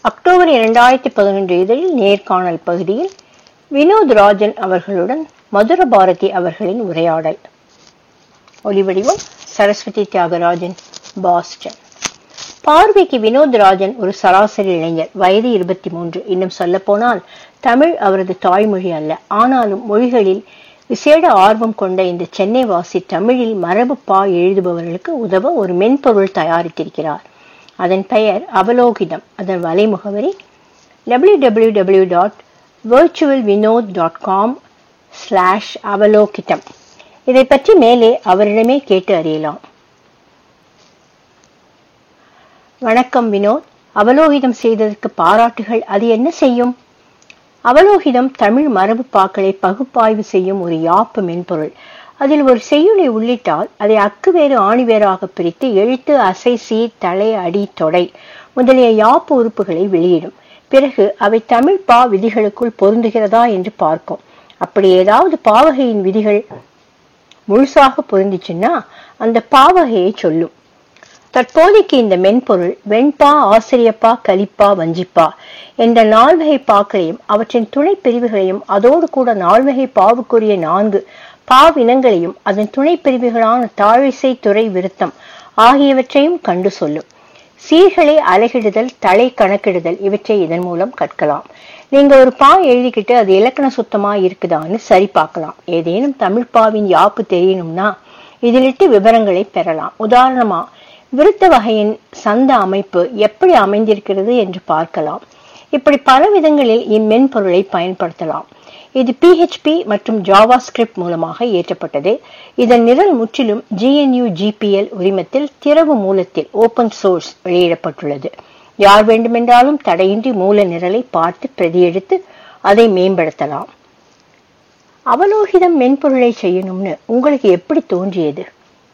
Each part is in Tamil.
அக்டோபர் இரண்டாயிரத்தி பதினொன்று இதழில் நேர்காணல் பகுதியில் வினோத் ராஜன் அவர்களுடன் மதுர பாரதி அவர்களின் உரையாடல் ஒலிவடிவம் சரஸ்வதி தியாகராஜன் பாஸ்டன் பார்வைக்கு வினோத் ராஜன் ஒரு சராசரி இளைஞர் வயது இருபத்தி மூன்று இன்னும் சொல்ல போனால் தமிழ் அவரது தாய்மொழி அல்ல ஆனாலும் மொழிகளில் விசேட ஆர்வம் கொண்ட இந்த சென்னை வாசி தமிழில் மரபு பா எழுதுபவர்களுக்கு உதவ ஒரு மென்பொருள் தயாரித்திருக்கிறார் அதன் பெயர் அவலோகிதம் அதன் வலை முகவரி W W W dot virtual Vinod dot com slash Avalokitham இதை பற்றி மேலே அவரிடமே கேட்டு அறியலாம் வணக்கம் வினோத் அவலோகிதம் செய்ததற்கு பாராட்டுகள் அது என்ன செய்யும் அவலோகிதம் தமிழ் மரபு பாக்களை பகுப்பாய்வு செய்யும் ஒரு யாப்பு மென்பொருள் அதில் ஒரு செய்யுளை உள்ளிட்டால் அதை அக்கு வேறு ஆணி வேறாக பிரித்து எழுத்து அசை சீர் தலை அடி தொடை முதலிய யாப்பு உறுப்புகளை வெளியிடும் பிறகு அவை தமிழ் பா விதிகளுக்குள் பொருந்துகிறதா என்று பார்க்கும் அப்படி ஏதாவது பாவகையின் விதிகள் முழுசாக பொருந்துச்சுன்னா அந்த பாவகையை சொல்லும் தற்போதைக்கு இந்த மென்பொருள் வெண்பா ஆசிரியப்பா கலிப்பா வஞ்சிப்பா என்ற நால்வகை பாக்களையும் அவற்றின் துணை பிரிவுகளையும் அதோடு கூட நால்வகை பாவுக்குரிய நான்கு பாவினங்களையும் அதன் துணை பிரிவுகளான தாழிசை துறை விருத்தம் ஆகியவற்றையும் கண்டு சொல்லும் சீர்களை அலகிடுதல் தலை கணக்கிடுதல் இவற்றை இதன் மூலம் கற்கலாம் நீங்க ஒரு பா எழுதிக்கிட்டு அது இலக்கண சுத்தமா இருக்குதான்னு சரி பார்க்கலாம் ஏதேனும் தமிழ் பாவின் யாப்பு தெரியணும்னா இதிலிட்டு விவரங்களை பெறலாம் உதாரணமா விருத்த வகையின் சந்த அமைப்பு எப்படி அமைந்திருக்கிறது என்று பார்க்கலாம் இப்படி பல விதங்களில் இம்மென்பொருளை பயன்படுத்தலாம் இது பிஹெச்பி மற்றும் ஜாவா ஸ்கிரிப்ட் மூலமாக ஏற்றப்பட்டது இதன் நிரல் முற்றிலும் ஜிஎன்யூ ஜிபிஎல் உரிமத்தில் திறவு மூலத்தில் ஓபன் சோர்ஸ் வெளியிடப்பட்டுள்ளது யார் வேண்டுமென்றாலும் தடையின்றி மூல நிரலை பார்த்து பிரதியெடுத்து அதை மேம்படுத்தலாம் அவலோகிதம் மென்பொருளை செய்யணும்னு உங்களுக்கு எப்படி தோன்றியது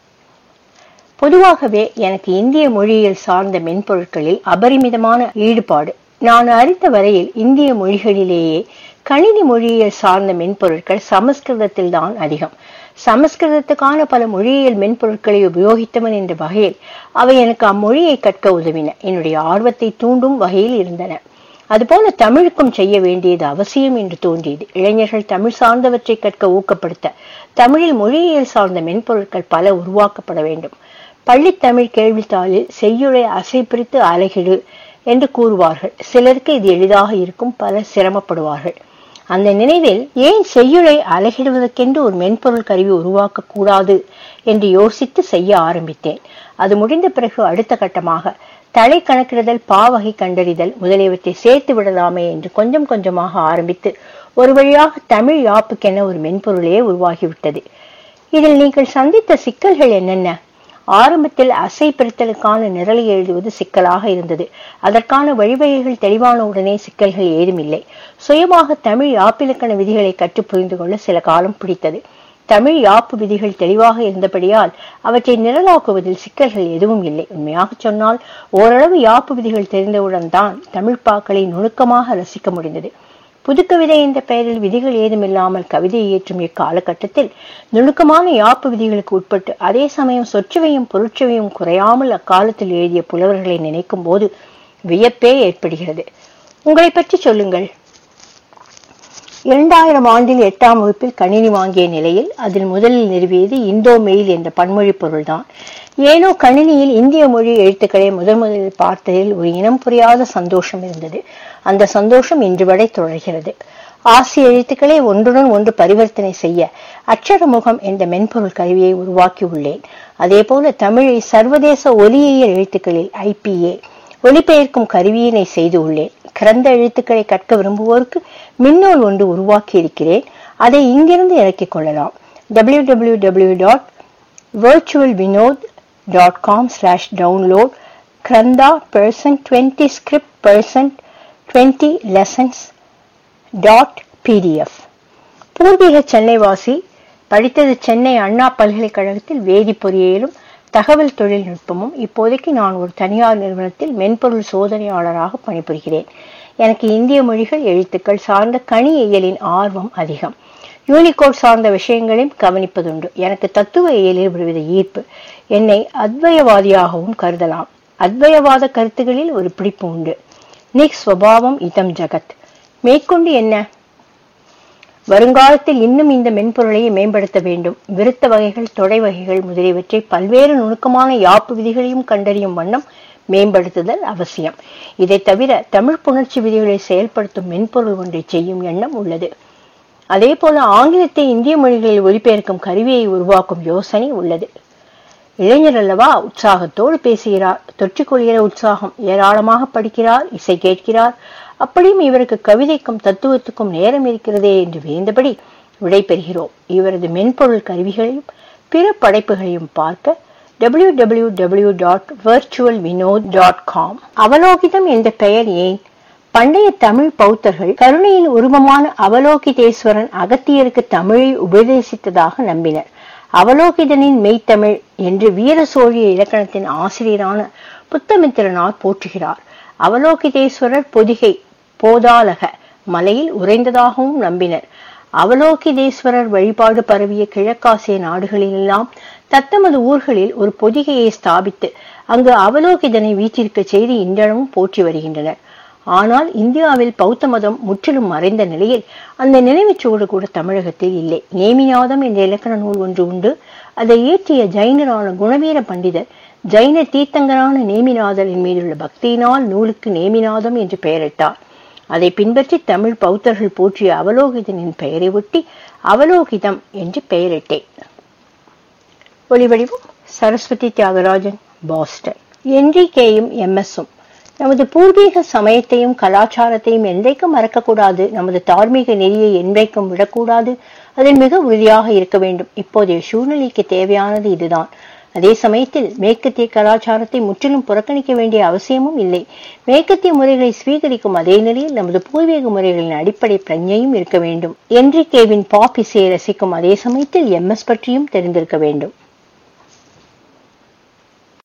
பொதுவாகவே எனக்கு இந்திய மொழியியல் சார்ந்த மென்பொருட்களில் அபரிமிதமான ஈடுபாடு நான் அறிந்த வரையில் இந்திய மொழிகளிலேயே கணினி மொழியியல் சார்ந்த மென்பொருட்கள் சமஸ்கிருதத்தில் தான் அதிகம் சமஸ்கிருதத்துக்கான பல மொழியியல் மென்பொருட்களை உபயோகித்தவன் என்ற வகையில் அவை எனக்கு அம்மொழியை கற்க உதவின என்னுடைய ஆர்வத்தை தூண்டும் வகையில் இருந்தன அதுபோல தமிழுக்கும் செய்ய வேண்டியது அவசியம் என்று தோன்றியது இளைஞர்கள் தமிழ் சார்ந்தவற்றை கற்க ஊக்கப்படுத்த தமிழில் மொழியியல் சார்ந்த மென்பொருட்கள் பல உருவாக்கப்பட வேண்டும் பள்ளித்தமிழ் கேள்வித்தாளில் செய்யுளை அசை பிரித்து அலகிடு என்று கூறுவார்கள் சிலருக்கு இது எளிதாக இருக்கும் பலர் சிரமப்படுவார்கள் அந்த நினைவில் ஏன் செய்யுளை அலகிடுவதற்கென்று ஒரு மென்பொருள் கருவி உருவாக்க கூடாது என்று யோசித்து செய்ய ஆரம்பித்தேன் அது முடிந்த பிறகு அடுத்த கட்டமாக தலை கணக்கிடுதல் பாவகை கண்டறிதல் முதலியவற்றை சேர்த்து விடலாமே என்று கொஞ்சம் கொஞ்சமாக ஆரம்பித்து ஒரு வழியாக தமிழ் யாப்புக்கென ஒரு மென்பொருளே உருவாகிவிட்டது இதில் நீங்கள் சந்தித்த சிக்கல்கள் என்னென்ன ஆரம்பத்தில் அசை பிரித்தலுக்கான நிரலை எழுதுவது சிக்கலாக இருந்தது அதற்கான வழிவகைகள் தெளிவான உடனே சிக்கல்கள் ஏதும் இல்லை சுயமாக தமிழ் யாப்பிலக்கண விதிகளை கற்று புரிந்து கொள்ள சில காலம் பிடித்தது தமிழ் யாப்பு விதிகள் தெளிவாக இருந்தபடியால் அவற்றை நிரலாக்குவதில் சிக்கல்கள் எதுவும் இல்லை உண்மையாக சொன்னால் ஓரளவு யாப்பு விதிகள் தெரிந்தவுடன் தான் தமிழ் பாக்களை நுணுக்கமாக ரசிக்க முடிந்தது புதுக்கவிதை என்ற பெயரில் விதிகள் ஏதுமில்லாமல் கவிதை இயற்றும் இக்காலகட்டத்தில் நுணுக்கமான யாப்பு விதிகளுக்கு உட்பட்டு அதே சமயம் சொற்றுவையும் பொருட்சுவையும் குறையாமல் அக்காலத்தில் எழுதிய புலவர்களை நினைக்கும் போது வியப்பே ஏற்படுகிறது உங்களை பற்றி சொல்லுங்கள் இரண்டாயிரம் ஆண்டில் எட்டாம் வகுப்பில் கணினி வாங்கிய நிலையில் அதில் முதலில் நிறுவியது இந்தோ மெயில் என்ற பன்மொழி பொருள்தான் ஏனோ கணினியில் இந்திய மொழி எழுத்துக்களை முதன் முதலில் பார்த்ததில் ஒரு இனம் புரியாத சந்தோஷம் இருந்தது அந்த சந்தோஷம் இன்று வரை தொடர்கிறது ஆசிய எழுத்துக்களை ஒன்றுடன் ஒன்று பரிவர்த்தனை செய்ய அச்சரமுகம் என்ற மென்பொருள் கருவியை உருவாக்கி உள்ளேன் அதே போல தமிழை சர்வதேச ஒலியியல் எழுத்துக்களில் ஐபிஏ ஒலிபெயர்க்கும் கருவியினை செய்து உள்ளேன் கிரந்த எழுத்துக்களை கற்க விரும்புவோருக்கு மின்னோல் ஒன்று உருவாக்கி இருக்கிறேன் அதை இங்கிருந்து இறக்கிக் கொள்ளலாம் W W W dot virtual vinod dot com slash download Grantha percent twenty script percent twenty lessons dot PDF பூர்வீக சென்னை வாசி படித்தது சென்னை அண்ணா பல்கலைக்கழகத்தில் வேதி பொறியியலும் தகவல் தொழில்நுட்பமும் இப்போதைக்கு நான் ஒரு தனியார் நிறுவனத்தில் மென்பொருள் சோதனையாளராக பணிபுரிகிறேன் எனக்கு இந்திய மொழிகள் எழுத்துக்கள் சார்ந்த கணியியலின் ஆர்வம் அதிகம் யூனிகோட் சார்ந்த விஷயங்களையும் கவனிப்பதுண்டு எனக்கு தத்துவ இயலில் ஒருவித ஈர்ப்பு என்னை அத்வயவாதியாகவும் கருதலாம் அத்வயவாத கருத்துகளில் ஒரு பிடிப்பு உண்டு நிக் ஸ்வபாவம் இதம் ஜகத் மேற்கொண்டு என்ன வருங்காலத்தில் இன்னும் இந்த மென்பொருளையை மேம்படுத்த வேண்டும் விருத்த வகைகள் தொடை வகைகள் முதலியவற்றை பல்வேறு நுணுக்கமான யாப்பு விதிகளையும் கண்டறியும் வண்ணம் மேம்படுத்துதல் அவசியம் இதை தவிர தமிழ் புணர்ச்சி விதிகளை செயல்படுத்தும் மென்பொருள் ஒன்றை செய்யும் எண்ணம் உள்ளது அதே போல ஆங்கிலத்தை இந்திய மொழிகளில் ஒலிபெயர்க்கும் கருவியை உருவாக்கும் யோசனை உள்ளது இளைஞர் அல்லவா உற்சாகத்தோடு பேசுகிறார் தொற்றிக்கொள்கிற உற்சாகம் ஏராளமாக படிக்கிறார் இசை கேட்கிறார் அப்படியும் இவருக்கு கவிதைக்கும் தத்துவத்துக்கும் நேரம் இருக்கிறதே என்று வியந்தபடி விடைபெறுகிறோம் இவரது மென்பொருள் கருவிகளையும் பிற படைப்புகளையும் பார்க்க W W W dot virtual Vinod dot com Avalokitham என்ற பெயர் ஏன் பண்டைய தமிழ் பௌத்தர்கள் கருணையின் உருவமான அவலோகிதேஸ்வரன் அகத்தியருக்கு தமிழை உபதேசித்ததாக நம்பினர் அவலோகிதனின் மெய்த்தமிழ் என்று வீர சோழிய இலக்கணத்தின் ஆசிரியரான புத்தமித்திரனார் போற்றுகிறார் அவலோகிதேஸ்வரர் பொதிகை போதாலக மலையில் உறைந்ததாகவும் நம்பினர் அவலோகிதேஸ்வரர் வழிபாடு பரவிய கிழக்காசிய நாடுகளிலெல்லாம் தத்தமது ஊர்களில் ஒரு பொதிகையை ஸ்தாபித்து அங்கு அவலோகிதனை வீற்றிருக்க செய்து இன்றளவும் போற்றி வருகின்றனர் ஆனால் இந்தியாவில் பௌத்த மதம் முற்றிலும் மறைந்த நிலையில் அந்த நினைவுச்சோடு கூட தமிழகத்தில் இல்லை நேமிநாதம் என்ற இலக்கண நூல் ஒன்று உண்டு அதை இயற்றிய ஜைனரான குணவீர பண்டிதர் ஜைன தீர்த்தங்கரான நேமிநாதரின் மீதுள்ள பக்தியினால் நூலுக்கு நேமிநாதம் என்று பெயரிட்டார் அதை பின்பற்றி தமிழ் பௌத்தர்கள் போற்றிய அவலோகிதனின் பெயரை ஒட்டி அவலோகிதம் என்று பெயரிட்டேன் ஒளிவடிவம் சரஸ்வதி தியாகராஜன் பாஸ்டன் என்ரிகேயும் எம்எஸும் நமது பூர்வீக சமயத்தையும் கலாச்சாரத்தையும் என்றைக்கும் மறக்கக்கூடாது நமது தார்மீக நெறியை என்றைக்கும் விடக்கூடாது அதில் மிக உறுதியாக இருக்க வேண்டும் இப்போதைய சூழ்நிலைக்கு தேவையானது இதுதான் அதே சமயத்தில் மேற்கத்திய கலாச்சாரத்தை முற்றிலும் புறக்கணிக்க வேண்டிய அவசியமும் இல்லை மேற்கத்திய முறைகளை ஸ்வீகரிக்கும் அதே நிலையில் நமது பூர்வீக முறைகளின் அடிப்படை பிரஜையும் இருக்க வேண்டும் என்றிகேவின் பாப் இசையை ரசிக்கும் அதே சமயத்தில் எம்எஸ் பற்றியும் தெரிந்திருக்க வேண்டும்